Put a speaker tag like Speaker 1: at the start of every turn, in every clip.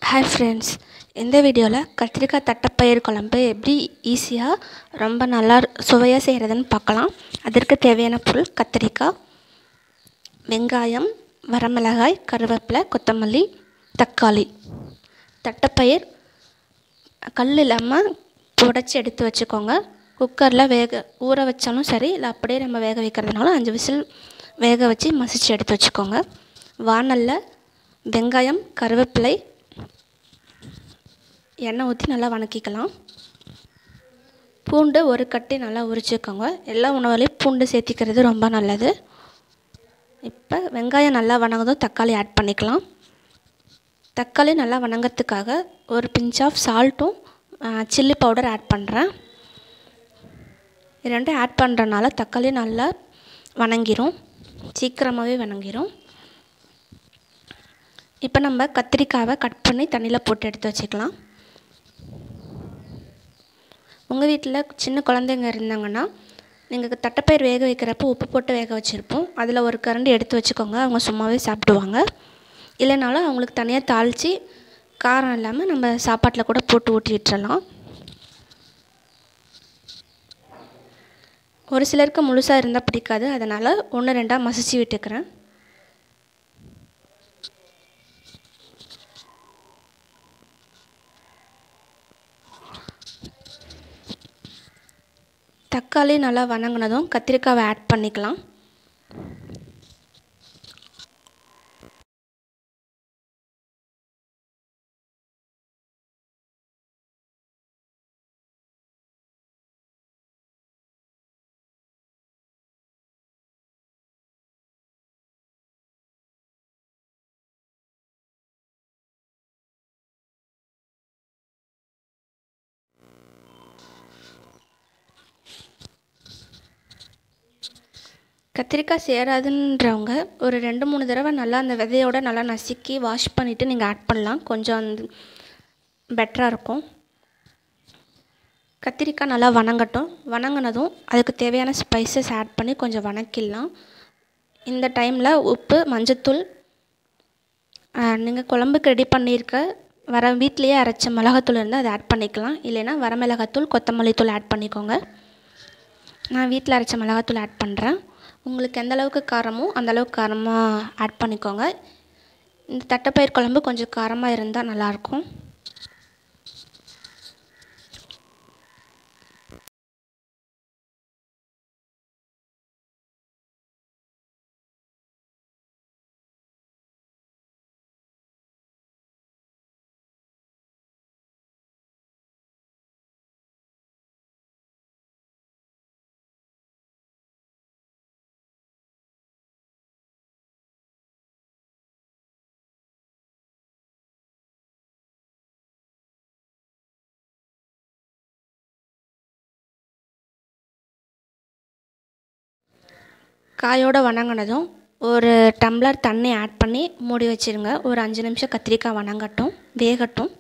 Speaker 1: hi friends இந்த வீடியோவில் கத்திரிக்காய் தட்டைப்பயிறு குழம்பு எப்படி ஈஸியாக ரொம்ப நல்லா சுவையாக செய்கிறதுன்னு பார்க்கலாம் அதற்கு தேவையான பொருள் கத்திரிக்காய் வெங்காயம் வரமிளகாய் கருவேப்பிலை கொத்தமல்லி தக்காளி தட்டைப்பயிர் கல் இல்லாமல் புடைச்சி எடுத்து வச்சுக்கோங்க குக்கரில் வேக ஊற வச்சாலும் சரி இல்லை அப்படியே நம்ம வேக வைக்கிறதுனாலும் அஞ்சு விசில் வேக வச்சு மசிச்சு எடுத்து வச்சுக்கோங்க வானலில் வெங்காயம் கருவேப்பிலை எண்ணெய் ஊற்றி நல்லா வணக்கிக்கலாம் பூண்டு ஒரு கட்டி நல்லா உரிச்சுக்கோங்க எல்லா உணவுலையும் பூண்டு சேர்த்திக்கிறது ரொம்ப நல்லது இப்போ வெங்காயம் நல்லா வணங்கதும் தக்காளி ஆட் பண்ணிக்கலாம் தக்காளி நல்லா வணங்கிறதுக்காக ஒரு பிஞ்ச் ஆஃப் சால்ட்டும் சில்லி பவுடர் ஆட் பண்ணுறேன் இது ரெண்டும் ஆட் பண்ணுறனால தக்காளி நல்லா வணங்கிரும் சீக்கிரமாகவே வணங்கிரும் இப்போ நம்ம கத்திரிக்காவை கட் பண்ணி தண்ணியில் போட்டு எடுத்து வச்சுக்கலாம் உங்கள் வீட்டில் சின்ன குழந்தைங்க இருந்தாங்கன்னா நீங்கள் தட்டைப்பயிர் வேக வைக்கிறப்போ உப்பு போட்டு வேக வச்சுருப்போம் அதில் ஒரு கரண்டி எடுத்து வச்சுக்கோங்க அவங்க சும்மாவே சாப்பிடுவாங்க இல்லைனாலும் அவங்களுக்கு தனியாக தாளித்து காரம் இல்லாமல் நம்ம சாப்பாட்டில் கூட போட்டு ஊட்டி விட்டுறலாம் ஒரு சிலருக்கு முழுசாக இருந்தால் பிடிக்காது அதனால் ஒன்று ரெண்டாக மசிச்சு விட்டுக்கிறேன் தக்காளி நல்லா வணங்கினதும் கத்திரிக்காவை ஆட் பண்ணிக்கலாம் கத்திரிக்காய் சேராதுன்றவங்க ஒரு ரெண்டு மூணு தடவை நல்லா அந்த விதையோட நல்லா நசுக்கி வாஷ் பண்ணிவிட்டு நீங்கள் ஆட் பண்ணலாம் கொஞ்சம் பெட்டராக இருக்கும் கத்திரிக்காய் நல்லா வணங்கட்டும் வணங்கினதும் அதுக்கு தேவையான ஸ்பைசஸ் ஆட் பண்ணி கொஞ்சம் வணக்கிடலாம் இந்த டைமில் உப்பு மஞ்சத்தூள் நீங்கள் குழம்புக்கு ரெடி பண்ணியிருக்க வர வீட்லேயே அரைச்ச மிளகாத்தூள் இருந்தால் அதை ஆட் பண்ணிக்கலாம் இல்லைன்னா வரமிளகாத்தூள் கொத்தமல்லி தூள் ஆட் பண்ணிக்கோங்க நான் வீட்டில் அரைச்ச மிளகாத்தூள் ஆட் பண்ணுறேன் உங்களுக்கு எந்த அளவுக்கு காரமோ அந்த அளவுக்கு காரமாக ஆட் பண்ணிக்கோங்க இந்த தட்டைப்பயிர் குழம்பு கொஞ்சம் காரமாக இருந்தால் நல்லாயிருக்கும் காயோடு வணங்கினதும் ஒரு டம்ளர் தண்ணி ஆட் பண்ணி மூடி வச்சுருங்க ஒரு அஞ்சு நிமிஷம் கத்திரிக்காய் வணங்கட்டும் வேகட்டும்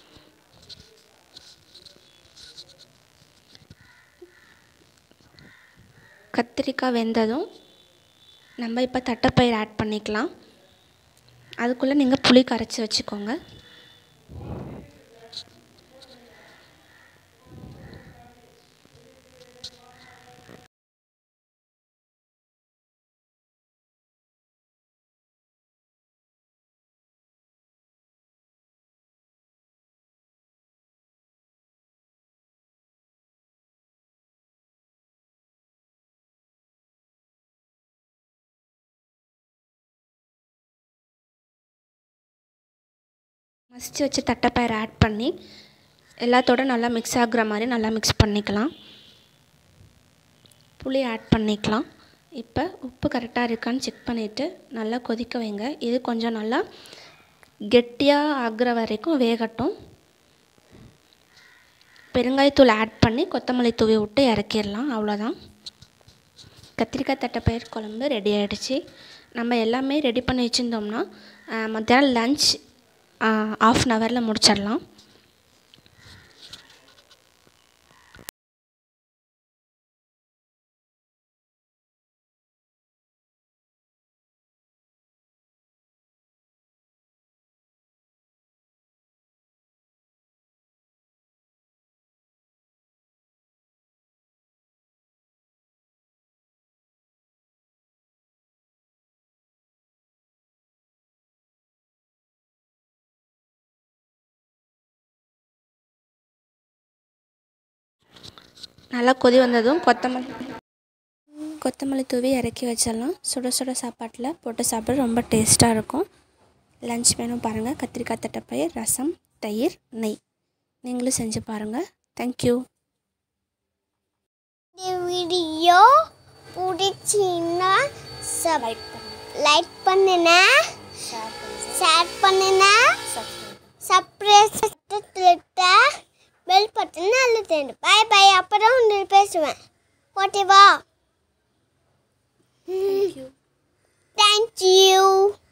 Speaker 1: கத்திரிக்காய் வெந்ததும் நம்ம இப்போ தட்டைப்பயிர் ஆட் பண்ணிக்கலாம் அதுக்குள்ளே நீங்கள் புளி கரைச்சி வச்சுக்கோங்க மசிச்சு வச்சு தட்டைப்பயிர் ஆட் பண்ணி எல்லாத்தோட நல்லா மிக்ஸ் ஆகுற மாதிரி நல்லா மிக்ஸ் பண்ணிக்கலாம் புளி ஆட் பண்ணிக்கலாம் இப்போ உப்பு கரெக்டாக இருக்கான்னு செக் பண்ணிவிட்டு நல்லா கொதிக்க வைங்க இது கொஞ்சம் நல்லா கெட்டியாக ஆகுற வரைக்கும் வேகட்டும் பெருங்காயத்தூள் ஆட் பண்ணி கொத்தமல்லி தூவி விட்டு இறக்கிடலாம் அவ்வளோதான் கத்திரிக்காய் தட்டைப்பயிர் குழம்பு ரெடி ஆகிடுச்சு நம்ம எல்லாமே ரெடி பண்ணி வச்சுருந்தோம்னா மத்தியானம் லன்ச் ஆஃப் அன் ஹவரில் முடிச்சிடலாம் நல்லா கொதி வந்ததும் கொத்தமல்லி கொத்தமல்லி தூவி இறக்கி வச்சிடலாம் சுட சுட சாப்பாட்டில் போட்டு சாப்பிட ரொம்ப டேஸ்ட்டாக இருக்கும் லஞ்ச் மெனு பாருங்கள் கத்திரிக்காய் தட்டைப்பயிர் ரசம் தயிர் நெய் நீங்களும் செஞ்சு பாருங்கள் தேங்க்யூ
Speaker 2: இந்த வீடியோ பிடிச்சின்னா சப் லைக் பண்ணுங்க ஷேர் பண்ணுங்க சப்ரைஸ் பெல் பட்டன் அழுத்தேன் பை பை அப்புறம் ஒன்று பேசுவேன் ஓகேவா தேங்க்யூ